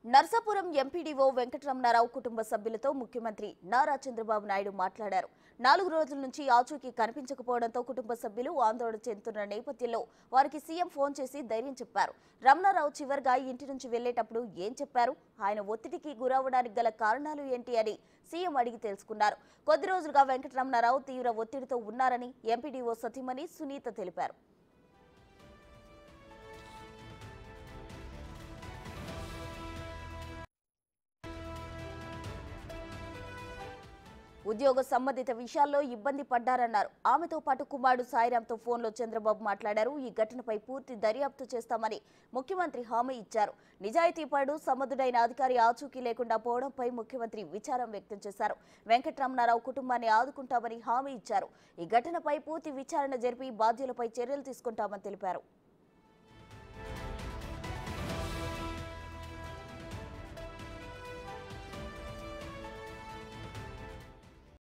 Narsapuram MPDO Venkataramanarao కుటుంబ సభ్యులతో ముఖ్యమంత్రి నారా చంద్రబాబు నాయుడు మాట్లాడారు నాలుగు రోజుల నుంచి ఆచూకీ కనిపించకపోవడంతో కుటుంబ సభ్యులు ఆందోళన చెందుతున్న నేపథ్యంలో వారికి సీఎం ఫోన్ చేసి ధైర్యం చెప్పారు రమణారావు చివరిగా ఇంటి నుంచి వెళ్లేటప్పుడు ఏం చెప్పారు ఆయన ఒత్తిడికి గురవడానికి గల కారణాలు ఏంటి అని సీఎం అడిగి తెలుసుకున్నారు కొద్ది రోజులుగా వెంకటరమణారావు తీవ్ర ఒత్తిడితో ఉన్నారని ఎంపీడీఓ సతీమణి సునీత తెలిపారు ఉద్యోగ సంబంధిత విషయాల్లో ఇబ్బంది పడ్డారన్నారు ఆమెతో పాటు కుమారుడు సాయిరాంతో ఫోన్లో చంద్రబాబు మాట్లాడారు ఈ ఘటనపై పూర్తి దర్యాప్తు చేస్తామని ముఖ్యమంత్రి హామీ ఇచ్చారు నిజాయితీపరుడు సమర్థుడైన అధికారి ఆచూకీ లేకుండా పోవడంపై ముఖ్యమంత్రి విచారం వ్యక్తం చేశారు వెంకటరమణారావు కుటుంబాన్ని ఆదుకుంటామని హామీ ఇచ్చారు ఈ ఘటనపై పూర్తి విచారణ జరిపి బాధ్యులపై చర్యలు తీసుకుంటామని తెలిపారు